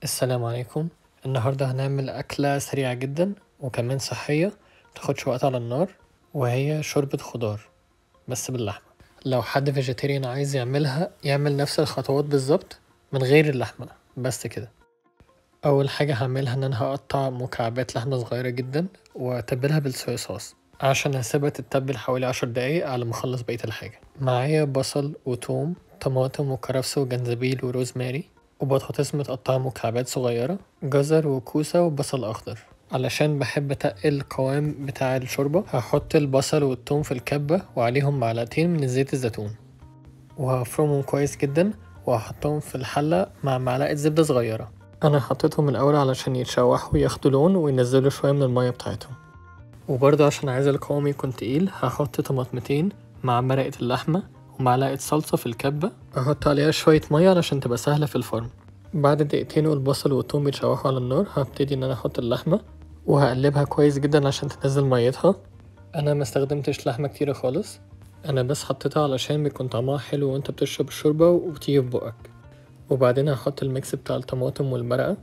السلام عليكم النهاردة هنعمل أكلة سريعة جدا وكمان صحية متاخدش وقت على النار وهي شوربة خضار بس باللحمة لو حد فيجيتيريان عايز يعملها يعمل نفس الخطوات بالظبط من غير اللحمة بس كده أول حاجة هعملها إن أنا هقطع مكعبات لحمة صغيرة جدا وأتبلها بالصويا صوص عشان هسيبها تتبل حوالي عشر دقايق على ما أخلص بقية الحاجة معايا بصل وتوم طماطم وكرفس وجنزبيل وروزماري وبطاطس متقطعة مكعبات صغيرة جزر وكوسة وبصل أخضر علشان بحب أتقل القوام بتاع الشوربة هحط البصل والثوم في الكبة وعليهم معلقتين من زيت الزيتون وهفرمهم كويس جدا وهحطهم في الحلة مع معلقة زبدة صغيرة أنا حطيتهم الأول علشان يتشوحوا وياخدوا لون وينزلوا شوية من المية بتاعتهم وبرضه عشان عايز القوام يكون تقيل هحط طماطمتين مع مرقة اللحمة ومعلقة صلصة في الكبة أحط عليها شوية مية علشان تبقى سهلة في الفرن بعد دقيقتين والبصل والثوم بيتشوحوا على النار هبتدي إن أنا أحط اللحمة وهقلبها كويس جدا عشان تنزل ميتها أنا مستخدمتش لحمة كتيرة خالص أنا بس حطيتها علشان بيكون طعمها حلو وأنت بتشرب الشوربة وبتيجي في بقك وبعدين هحط الميكس بتاع الطماطم والمرقة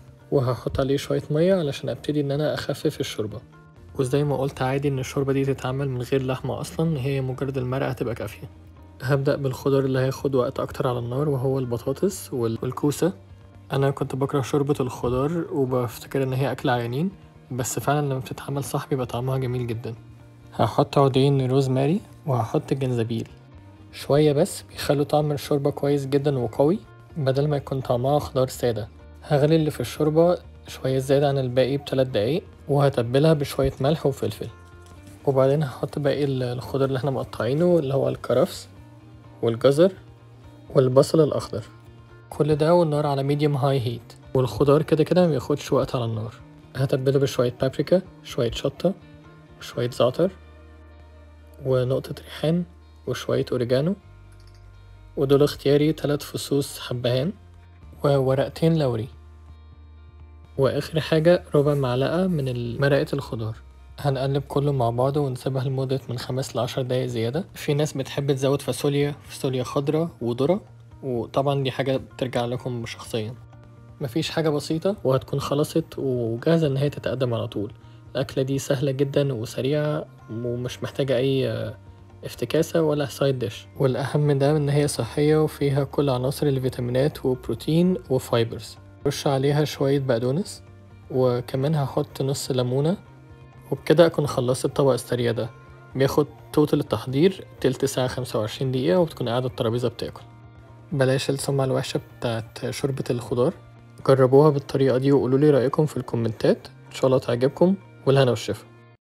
وهحط عليه شوية مية علشان أبتدي إن أنا أخفف الشوربة وزي ما قلت عادي إن الشوربة دي تتعمل من غير لحمة أصلا هي مجرد المرقة هتبقى كافية هبدأ بالخضار اللي هياخد وقت أكتر على النار وهو البطاطس والكوسة أنا كنت بكره شوربة الخضار وبفتكر إن هي أكل عيانين بس فعلا لما بتتعمل صح بيبقى طعمها جميل جدا هحط عودين روزماري وهحط جنزبيل شوية بس بيخلوا طعم الشوربة كويس جدا وقوي بدل ما يكون طعمها خضار سادة هغلي اللي في الشوربة شوية زيادة عن الباقي بتلات دقايق وهتبلها بشوية ملح وفلفل وبعدين هحط باقي الخضار اللي احنا مقطعينه اللي هو الكرفس والجزر والبصل الأخضر كل ده والنار على ميديوم هاي هيت والخضار كده كده مبياخدش وقت على النار هتبله بشوية بابريكا شوية شطة وشوية زعتر ونقطة ريحان وشوية أوريجانو ودول اختياري تلات فصوص حبهان وورقتين لوري وآخر حاجة ربع معلقة من مرقة الخضار هنقلب كله مع بعضه ونسيبها لمدة من خمس لعشر دقايق زيادة في ناس بتحب تزود فاصوليا فاصوليا خضرا وذرة وطبعا دي حاجة بترجع لكم شخصيا مفيش حاجة بسيطة وهتكون خلصت وجاهزة إن هي تتقدم على طول الأكلة دي سهلة جدا وسريعة ومش محتاجة أي افتكاسة ولا سايد ديش والأهم ده إن هي صحية وفيها كل عناصر الفيتامينات وبروتين وفايبرز رش عليها شوية بقدونس وكمان هحط نص ليمونة وبكده أكون خلصت الطبق السريع ده بياخد توتال التحضير تلت ساعة خمسة وعشرين دقيقة وبتكون قاعد الترابيزة بتاكل بلاش السمعة الوحشة بتاعت شوربة الخضار جربوها بالطريقة دي وقولولي رأيكم في الكومنتات إن شاء الله تعجبكم والهنا والشفا